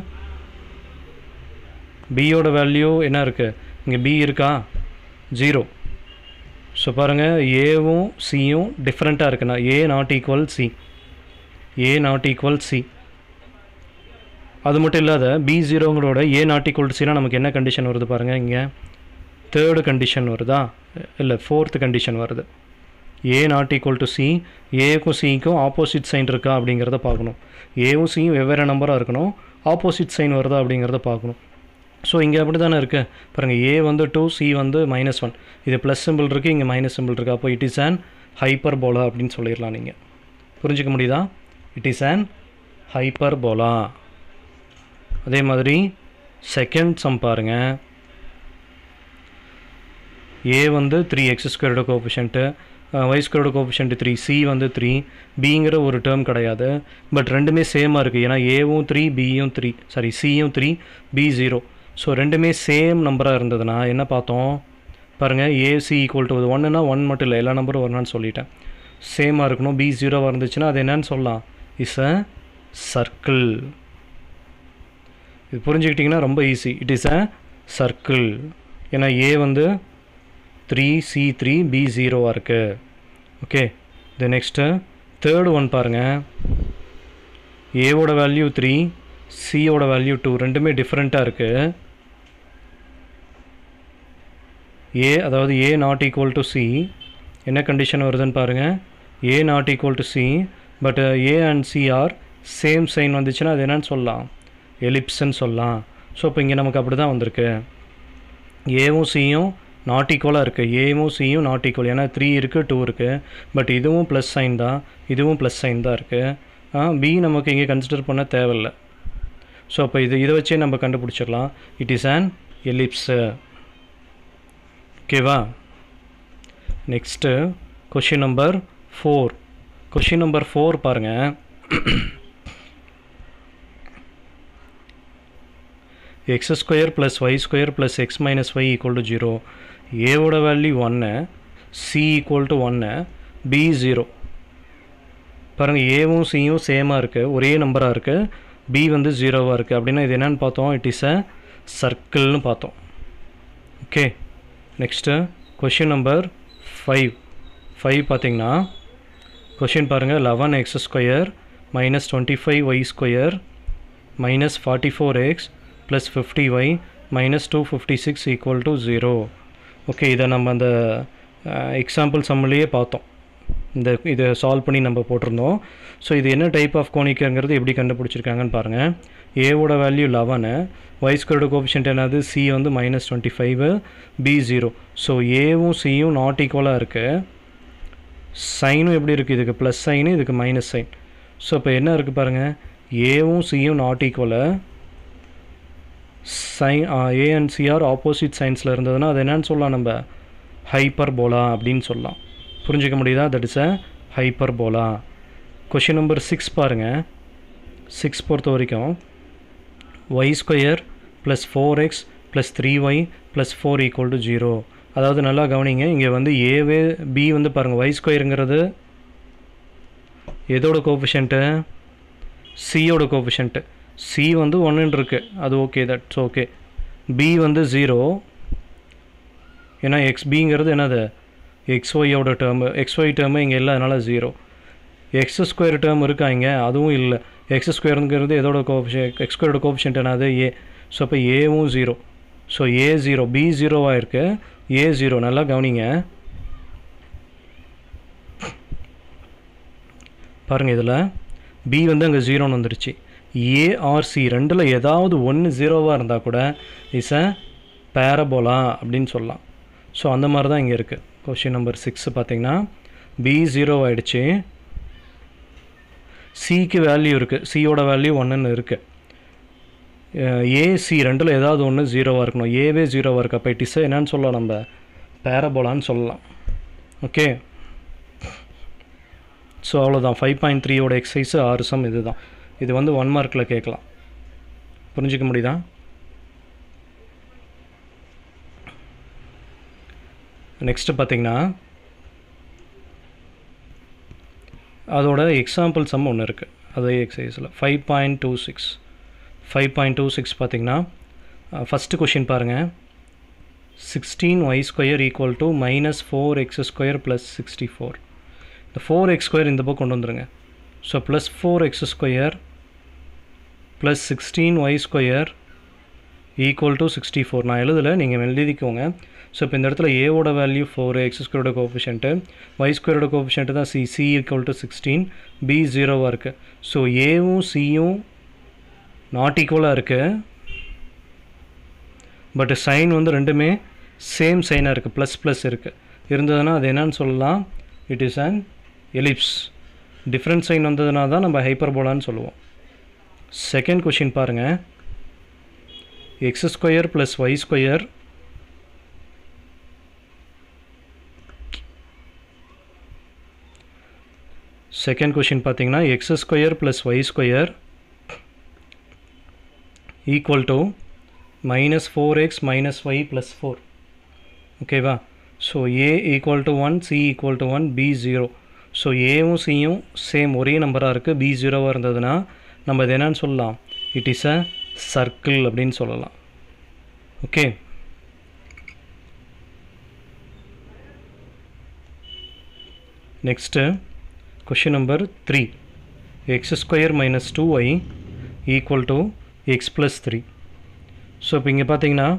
பியோட வேல்யூ என்ன இருக்குது இங்கே பி இருக்கா ஜீரோ ஸோ பாருங்கள் ஏவும் சியும் டிஃப்ரெண்ட்டாக இருக்குண்ணா a not equal c a not equal c அது மட்டும் இல்லாத பி ஜீரோங்களோட ஏ நாட் ஈக்குவல் சினா நமக்கு என்ன கண்டிஷன் வருது பாருங்கள் இங்கே தேர்டு கண்டிஷன் வருதா இல்லை ஃபோர்த்து கண்டிஷன் வருது a not equal to c ஏக்கும் சிக்கும் ஆப்போசிட் சைன் இருக்கா அப்படிங்கிறத பார்க்கணும் ஏவும் சியும் வெவ்வேறு நம்பராக இருக்கணும் ஆப்போசிட் சைன் வருதா அப்படிங்கிறத பார்க்கணும் ஸோ இங்கே அப்படி தானே இருக்குது பாருங்கள் ஏ வந்து டூ சி வந்து மைனஸ் ஒன் இது ப்ளஸ் சிம்பிள் இருக்குது இங்கே மைனஸ் சிம்பிள் இருக்குது அப்போ இட் இஸ் அன் ஹைப்பர் போலா அப்படின்னு சொல்லிடலாம் நீங்கள் புரிஞ்சிக்க முடியுதா இட் இஸ் அன் ஹைப்பர் போலா அதே மாதிரி செகண்ட் சம் பாருங்கள் ஏ வந்து த்ரீ எக்ஸ் ஸ்கொயரோட கோபிஷன்ட்டு ஒய் ஸ்கொயரோட கோபிஷன்ட் த்ரீ சி வந்து த்ரீ பிங்கிற ஒரு டேர்ம் கிடையாது பட் ரெண்டுமே சேமாக இருக்குது ஏன்னா ஏவும் த்ரீ பியும் த்ரீ சாரி சியும் த்ரீ பி ஜீரோ ஸோ ரெண்டுமே சேம் நம்பராக இருந்ததுன்னா என்ன பார்த்தோம் பாருங்கள் ஏசி ஈக்குவல் டு ஒன்றுனா ஒன் மட்டும் இல்லை எல்லா நம்பரும் வரணும்னு சொல்லிட்டேன் சேமாக இருக்கணும் பி ஜீரோவாக இருந்துச்சுன்னா அது என்னன்னு சொல்லலாம் இஸ் அ சர்க்கிள் இது புரிஞ்சுக்கிட்டிங்கன்னா ரொம்ப easy it is a circle ஏன்னா ஏ வந்து த்ரீ சி த்ரீ பி ஜீரோவாக இருக்குது okay the next third one பாருங்கள் ஏவோட வேல்யூ த்ரீ சியோட வேல்யூ டூ ரெண்டுமே டிஃப்ரெண்ட்டாக இருக்குது ஏ அதாவது a not equal to c என்ன கண்டிஷன் வருதுன்னு பாருங்கள் a not equal to c but a and c are same sign வந்துச்சுன்னா அது என்னன்னு சொல்லலாம் எலிப்ஸ்ன்னு சொல்லலாம் ஸோ இப்போ இங்கே நமக்கு அப்படி தான் வந்திருக்கு ஏவும் சியும் நாட் ஈக்குவலாக இருக்குது ஏவும் சியும் நாட் ஈக்குவல் ஏன்னா த்ரீ இருக்குது டூ இருக்குது பட் இதுவும் ப்ளஸ் சைன் தான் இதுவும் ப்ளஸ் சைன் தான் இருக்குது பி நமக்கு இங்கே கன்சிடர் பண்ண தேவையில்லை ஸோ அப்போ இது இதை வச்சே நம்ம கண்டுபிடிச்சிடலாம் இட் இஸ் அன் எலிப்ஸு ஓகேவா next question number four question number four பாருங்கள் x square plus y square plus x minus y equal to zero ஏவோட வேல்யூ ஒன்று சி ஈக்குவல் டு ஒன்று பி ஜீரோ பாருங்கள் ஏவும் சியும் சேமாக இருக்குது ஒரே நம்பராக இருக்குது பி வந்து ஜீரோவாக இருக்குது அப்படின்னா இது என்னென்னு பார்த்தோம் இட் இஸ் அ சர்க்கிள்னு பார்த்தோம் okay next question number five five பார்த்தீங்கன்னா கொஷின் பாருங்கள் eleven x square minus twenty five y square minus forty four x plus fifty y minus two fifty six equal to zero okay இதை நம்ம அந்த எக்ஸாம்பிள் சம்மிலேயே பார்த்தோம் இந்த இதை சால்வ் பண்ணி நம்ம போட்டிருந்தோம் ஸோ இது என்ன டைப் ஆஃப் கோனிக்கங்கிறது எப்படி கண்டுபிடிச்சிருக்காங்கன்னு பாருங்கள் ஏவோட value eleven y squared coefficient என்னது சி வந்து minus twenty five b zero so ஏவும் சியும் நாட் ஈக்குவலாக இருக்குது சைனும் எப்படி இருக்குது இதுக்கு ப்ளஸ் சைனு இதுக்கு மைனஸ் சைன் ஸோ இப்போ என்ன இருக்குது பாருங்கள் ஏவும் சியும் not equal sign a and c are opposite சைன்ஸில் இருந்ததுன்னா அது என்னன்னு சொல்லலாம் நம்ம ஹைப்பர் போலா அப்படின்னு சொல்லலாம் புரிஞ்சிக்க முடியுதா that is a hyperbola question number six பாருங்கள் சிக்ஸ் பொறுத்த வரைக்கும் y square plus four x plus three y plus four equal to zero அதாவது நல்லா கவனிங்க இங்கே வந்து ஏவே பி வந்து பாருங்கள் ஒய் ஸ்கொயருங்கிறது எதோட கோஃபிஷன்ட்டு சியோட கோஃபிஷன்ட்டு சி வந்து ஒன்றுன்னு இருக்குது அது ஓகே தட்ஸ் ஓகே பி வந்து ஜீரோ ஏன்னா எக்ஸ் பிங்கிறது என்னது எக்ஸ் ஒய்யோட டேர்மு எக்ஸ் ஒய் டேர்மு இங்கே இல்லை அதனால் ஜீரோ எக்ஸ் ஸ்கொயர் டேர்ம் இருக்கா இங்கே அதுவும் இல்லை எக்ஸ் ஸ்கொயருங்கிறது எதோட கோபிஷன் எக்ஸ் ஸ்கொயரோட கோபிஷன்ட் என்னது ஏ ஸோ அப்போ ஏவும் zero so a zero b ஜீரோவாக இருக்குது ஏ ஜீரோ நல்லா கவனிங்க பாருங்கள் இதில் பி வந்து அங்கே ஜீரோன்னு வந்துருச்சு ஏஆர்சி ரெண்டில் ஏதாவது ஒன்று ஜீரோவாக இருந்தால் கூட இஸ் அ பேரபோலா அப்படின்னு சொல்லலாம் ஸோ அந்த மாதிரி தான் இங்கே இருக்குது கொஷின் நம்பர் சிக்ஸ் பார்த்தீங்கன்னா பி ஜீரோ ஆகிடுச்சு சிக்கு வேல்யூ இருக்குது சியோட வேல்யூ ஒன்றுன்னு இருக்குது ஏசி ரெண்டில் ஏதாவது ஒன்று ஜீரோவாக இருக்கணும் ஏவே ஜீரோவாக இருக்கு அப்போ இட்டிஸை என்னன்னு சொல்லலாம் நம்ம பேரபோலான்னு சொல்லலாம் ஓகே ஸோ அவ்வளோதான் ஃபைவ் பாயிண்ட் த்ரீயோட எக்ஸசைஸு ஆறு சம் இது தான் இது வந்து ஒன் மார்க்கில் கேட்கலாம் புரிஞ்சிக்க முடியுதா நெக்ஸ்ட்டு பார்த்தீங்கன்னா அதோட எக்ஸாம்பிள் சம் ஒன்று இருக்குது அதே எக்ஸசைஸில் five point two six five point two six பார்த்தீங்கன்னா ஃபஸ்ட்டு கொஷின் பாருங்கள் sixteen Y square equal to minus four x square plus sixty four இந்த ஃபோர் எக்ஸ் ஸ்கொயர் இந்த பக்கம் கொண்டு வந்துருங்க so plus four x square plus sixteen Y square equal to sixty four நான் எழுதலை நீங்கள் எழுதிக்கோங்க ஸோ இப்போ இந்த இடத்துல ஏவோட வேல்யூ ஃபோர் எக்ஸ் ஸ்கொயரோட கோஃபிஷியன்ட்டு ஒய் ஸ்கொயரோட கோஃபிஷியன்ட்டு தான் c c equal to sixteen b ஜீரோவாக இருக்குது ஸோ ஏவும் சியும் நாட் ஈக்குவலாக இருக்குது பட் சைன் வந்து ரெண்டுமே சேம் சைனாக இருக்குது ப்ளஸ் ப்ளஸ் இருக்குது இருந்ததுன்னா அது என்னன்னு சொல்லலாம் it is an ellipse different sign வந்ததுனா தான் நம்ம ஹைப்பர்போலான்னு சொல்லுவோம் செகண்ட் கொஷின் பாருங்கள் x square plus y square second question பார்த்தீங்கன்னா x square plus y square equal to minus four x minus y plus four ஓகேவா so a equal to one c equal to one b zero so ஏவும் சியும் சேம் ஒரே நம்பராக இருக்குது பி ஜீரோவாக இருந்ததுன்னா நம்ம இது என்னன்னு சொல்லலாம் இட் இஸ் அ சர்க்கிள் அப்படின்னு சொல்லலாம் okay next question number three x square minus two y equal to x plus three so இப்போ இங்கே பார்த்தீங்கன்னா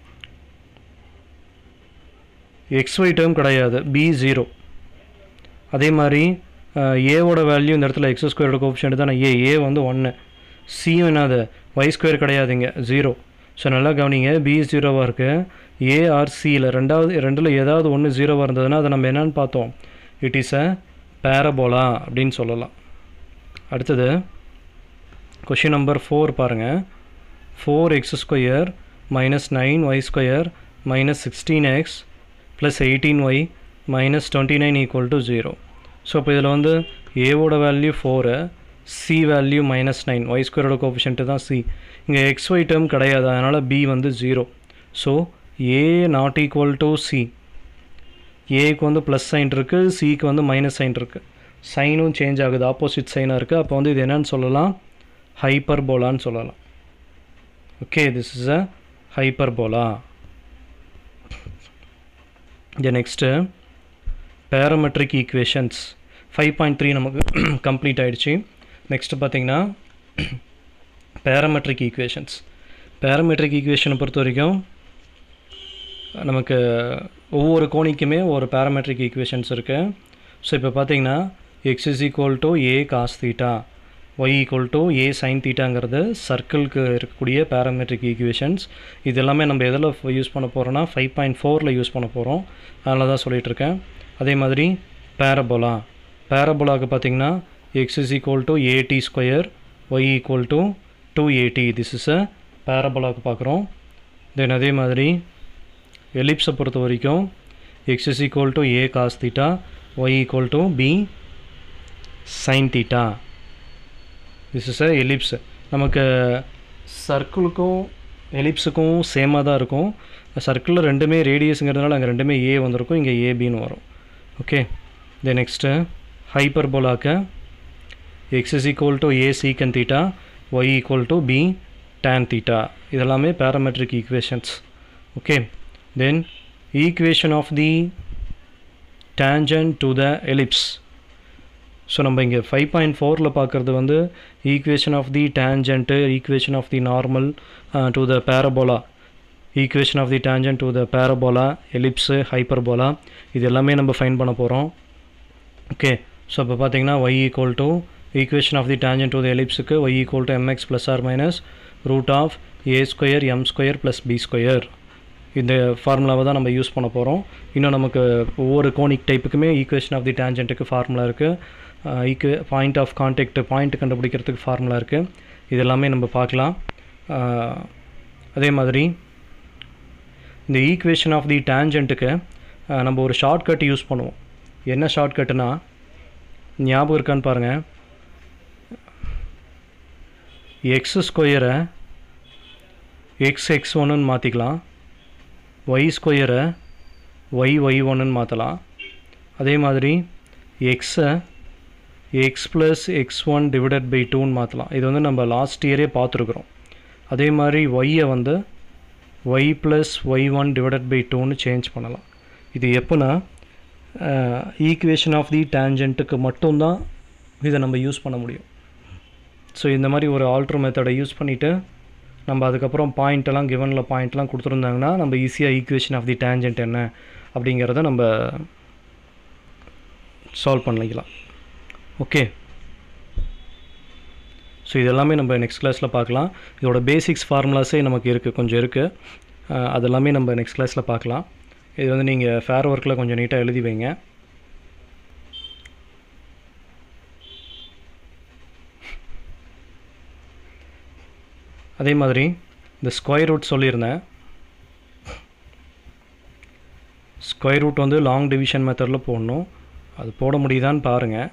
எக்ஸ்ஒய் டேர்ம் கிடையாது பி ஜீரோ அதே மாதிரி ஏவோட வேல்யூ இந்த இடத்துல எக்ஸ் ஸ்கொயரோட கோப்ஷன் தான் ஏ ஏ வந்து ஒன்று சியும் என்னது ஒய் ஸ்கொயர் கிடையாதுங்க ஜீரோ ஸோ நல்லா கவனிங்க பி ஜீரோவாக இருக்குது ஏஆர்சியில் ரெண்டாவது ரெண்டில் ஏதாவது ஒன்று ஜீரோவாக இருந்ததுன்னா அதை நம்ம என்னன்னு பார்த்தோம் இட் இஸ் அ பேரபோலா அப்படின்னு சொல்லலாம் அடுத்தது கொஷின் நம்பர் ஃபோர் பாருங்கள் four x square minus nine y square minus sixteen x plus eighteen y minus twenty nine equal to zero so இப்போ இதில் வந்து ஏவோட value four c value minus nine y ஸ்கொயரோட கோபிஷன்ட்டு தான் சி இங்கே எக்ஸ் ஒய் டேர்ம் கிடையாது அதனால் பி வந்து zero so a not equal to c ஏக்கு வந்து ப்ளஸ் சைன் இருக்குது சிக்கு வந்து மைனஸ் சைன் இருக்குது சைனும் சேஞ்ச் ஆகுது ஆப்போசிட் சைனாக இருக்குது அப்போ வந்து இது என்னன்னு சொல்லலாம் ஹைப்பர்போலான்னு சொல்லலாம் okay this is a hyperbola இந்த next parametric equations five point three நமக்கு கம்ப்ளீட் ஆகிடுச்சு நெக்ஸ்ட்டு பார்த்தீங்கன்னா பேராமெட்ரிக் ஈக்குவேஷன்ஸ் பேராமெட்ரிக் ஈக்குவேஷனை பொறுத்த வரைக்கும் நமக்கு ஒவ்வொரு கோணிக்குமே ஒரு பேராமெட்ரிக் ஈக்குவேஷன்ஸ் இருக்குது ஸோ இப்போ பார்த்தீங்கன்னா x is equal to a cos theta y equal to a sine தீட்டாங்கிறது சர்க்கிளுக்கு இருக்கக்கூடிய பேராமெட்ரிக் ஈக்குவேஷன்ஸ் இது எல்லாமே நம்ம எதில் யூஸ் பண்ண போகிறோன்னா ஃபைவ் பாயிண்ட் ஃபோரில் யூஸ் பண்ண போகிறோம் அதனால தான் சொல்லிகிட்ருக்கேன் அதே மாதிரி பேரபோலா பேரபோலாவுக்கு பார்த்தீங்கன்னா x is equal to a t square y equal to two a t this is a பேரபோலாவுக்கு பார்க்குறோம் தென் அதே மாதிரி எலிப்ஸை பொறுத்த வரைக்கும் x is equal to a cos theta y equal to b sine theta this is a ellipse நமக்கு சர்க்கிளுக்கும் எலிப்ஸுக்கும் சேமாக தான் இருக்கும் சர்க்கிளில் ரெண்டுமே ரேடியஸுங்கிறதுனால அங்கே ரெண்டுமே ஏ வந்திருக்கும் இங்கே ஏபின்னு வரும் ஓகே தென் நெக்ஸ்ட்டு ஹைப்பர்போலாக்க x is equal to a secant theta y equal to b tan theta இதெல்லாமே parametric equations okay then equation of the tangent to the ellipse so நம்ம இங்கே ஃபைவ் பாயிண்ட் ஃபோரில் பார்க்குறது வந்து equation of the tangent equation of the normal to the parabola equation of the tangent to the parabola ellipse hyperbola இது எல்லாமே நம்ம ஃபைன் பண்ண போகிறோம் ஓகே ஸோ இப்போ பார்த்தீங்கன்னா y equal to equation of the tangent to the எலிப்ஸுக்கு y equal to m x plus or minus root of a square m square plus B square இந்த ஃபார்முலாவை தான் நம்ம யூஸ் பண்ண போகிறோம் இன்னும் நமக்கு ஒவ்வொரு கோனிக் டைப்புக்குமே ஈக்குவேஷன் ஆஃப் தி டேஞ்சன்ட்டுக்கு ஃபார்முலா இருக்குது ஈக்குவே பாயிண்ட் ஆஃப் கான்டெக்ட் பாயிண்ட் கண்டுபிடிக்கிறதுக்கு ஃபார்முலா இருக்குது இது எல்லாமே நம்ம பார்க்கலாம் அதே மாதிரி இந்த ஈக்குவேஷன் ஆஃப் தி டேஞ்சன்ட்டுக்கு நம்ம ஒரு ஷார்ட்கட் யூஸ் பண்ணுவோம் என்ன ஷார்ட்கட்டுனா ஞாபகம் இருக்கான்னு பாருங்கள் எக்ஸ் ஸ்கொயரை எக்ஸ் எக்ஸ் ஒன்றுன்னு மாற்றிக்கலாம் ஒய் ஸ்கொயரை ஒய் ஒய் ஒன்றுன்னு மாற்றலாம் அதே மாதிரி எக்ஸை x plus x one divided by டூன்னு மாற்றலாம் இது வந்து நம்ம லாஸ்ட் இயரே பார்த்துருக்குறோம் அதே மாதிரி ஒய்யை வந்து y plus y one divided by டூன்னு சேஞ்ச் பண்ணலாம் இது எப்போனா ஈக்குவேஷன் ஆஃப் தி டேஞ்சன்ட்டுக்கு மட்டும்தான் இதை நம்ம யூஸ் பண்ண முடியும் ஸோ இந்த மாதிரி ஒரு ஆல்ட்ரு மெத்தடை யூஸ் பண்ணிவிட்டு நம்ம அதுக்கப்புறம் பாயிண்ட்டெல்லாம் கிவனில் பாயிண்ட்லாம் கொடுத்துருந்தாங்கன்னா நம்ம ஈஸியாக ஈக்குவேஷன் ஆஃப் தி டேஞ்சன்ட் என்ன அப்படிங்கிறத நம்ம சால்வ் பண்ணிக்கலாம் ஓகே ஸோ இதெல்லாமே நம்ம நெக்ஸ்ட் கிளாஸில் பார்க்கலாம் இதோட பேசிக்ஸ் ஃபார்முலாஸே நமக்கு இருக்குது கொஞ்சம் இருக்குது அதெல்லாமே நம்ம நெக்ஸ்ட் கிளாஸில் பார்க்கலாம் இது வந்து நீங்கள் ஃபேர் ஒர்க்கில் கொஞ்சம் நீட்டாக எழுதி வைங்க அதே மாதிரி இந்த ஸ்கொயர் ரூட் சொல்லியிருந்தேன் ஸ்கொயர் ரூட் வந்து லாங் டிவிஷன் மெத்தடில் போடணும் அது போட முடியுதான்னு பாருங்கள்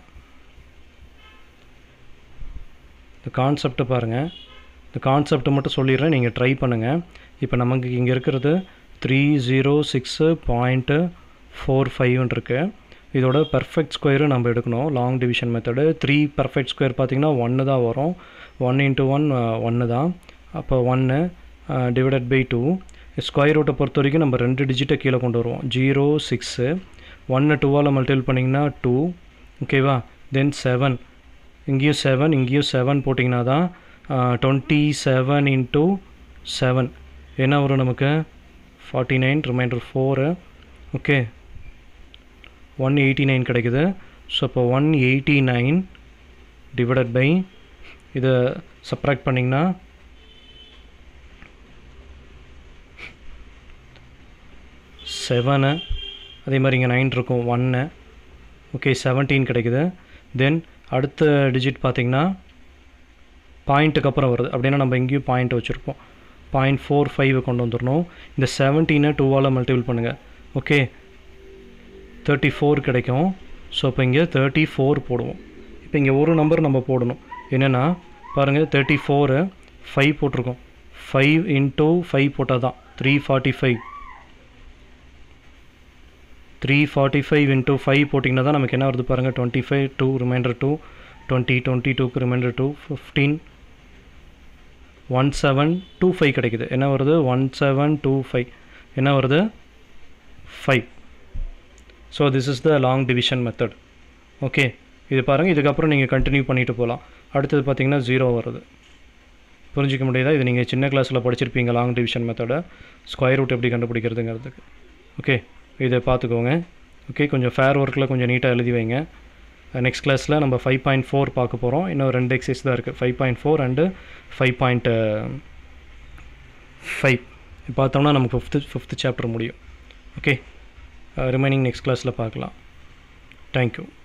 இந்த கான்செப்டை பாருங்கள் இந்த கான்செப்டை மட்டும் சொல்லிடுறேன் நீங்கள் ட்ரை பண்ணுங்கள் இப்போ நமக்கு இங்கே இருக்கிறது three zero six point four ஃபைவ்னு இருக்குது இதோட பர்ஃபெக்ட் ஸ்கொயரு நம்ம எடுக்கணும் long division method three perfect square பார்த்திங்கன்னா ஒன்று தான் வரும் ஒன் இன்ட்டு ஒன் ஒன்று தான் அப்போ ஒன்று டிவைடட் பை டூ ஸ்கொயர் ரூட்டை பொறுத்த வரைக்கும் நம்ம ரெண்டு டிஜிட்டை கீழே கொண்டு வருவோம் ஜீரோ சிக்ஸு ஒன்று டூவால் மல்டிபிள் பண்ணிங்கன்னா டூ ஓகேவா தென் செவன் இங்கேயும் செவன் இங்கேயும் செவன் போட்டிங்கன்னா தான் டுவெண்ட்டி செவன் இன்ட்டு செவன் என்ன வரும் நமக்கு forty nine remainder four okay one eighty nine கிடைக்குது ஸோ இப்போ one eighty nine divided by இதை சப்ராக்ட் பண்ணிங்கன்னா செவனு அதே மாதிரி இங்கே நைன் இருக்கும் ஒன்று ஓகே செவன்டீன் கிடைக்குது தென் அடுத்த டிஜிட் பார்த்திங்கன்னா பாயிண்ட்டுக்கு அப்புறம் வருது அப்படின்னா நம்ம எங்கேயும் பாயிண்ட் வச்சுருப்போம் பாயிண்ட் ஃபோர் ஃபைவ் கொண்டு வந்துடணும் இந்த செவன்டீனை டூவால் மல்டிபிள் பண்ணுங்கள் ஓகே தேர்ட்டி ஃபோர் கிடைக்கும் ஸோ இப்போ இங்கே தேர்ட்டி ஃபோர் போடுவோம் இப்போ இங்கே ஒரு நம்பர் நம்ம போடணும் என்னென்னா பாருங்கள் தேர்ட்டி ஃபோரு ஃபைவ் போட்டிருக்கோம் ஃபைவ் இன்ட்டு ஃபைவ் போட்டால் தான் three forty five three forty five into five போட்டிங்கன்னா தான் நமக்கு என்ன வருது பாருங்கள் twenty five two remainder two twenty twenty டூக்கு remainder two fifteen one seven two five கிடைக்குது என்ன வருது ஒன் செவன் டூ ஃபைவ் என்ன வருது five so this is the long division method okay இது பாருங்கள் இதுக்கப்புறம் நீங்கள் கண்டினியூ பண்ணிட்டு போகலாம் அடுத்தது பார்த்திங்கன்னா ஜீரோ வருது புரிஞ்சிக்க முடியுதா இது நீங்கள் சின்ன கிளாஸில் படிச்சிருப்பீங்க லாங் டிவிஷன் மெத்தடை ஸ்கொயர் ரூட் எப்படி கண்டுபிடிக்கிறதுங்கிறதுக்கு ஓகே இதை பார்த்துக்கோங்க ஓகே கொஞ்சம் ஃபேர் ஒர்க்கில் கொஞ்சம் நீட்டாக எழுதி வைங்க நெக்ஸ்ட் கிளாஸில் நம்ம ஃபைவ் பாயிண்ட் ஃபோர் பார்க்க போகிறோம் இன்னும் ரெண்டு எக்ஸசைஸ் தான் இருக்குது five point four and five point five பார்த்தோம்னா நமக்கு ஃபிஃப்த்து ஃபிஃப்த்து சாப்டர் முடியும் ஓகே ரிமைனிங் நெக்ஸ்ட் கிளாஸில் பார்க்கலாம் தேங்க்யூ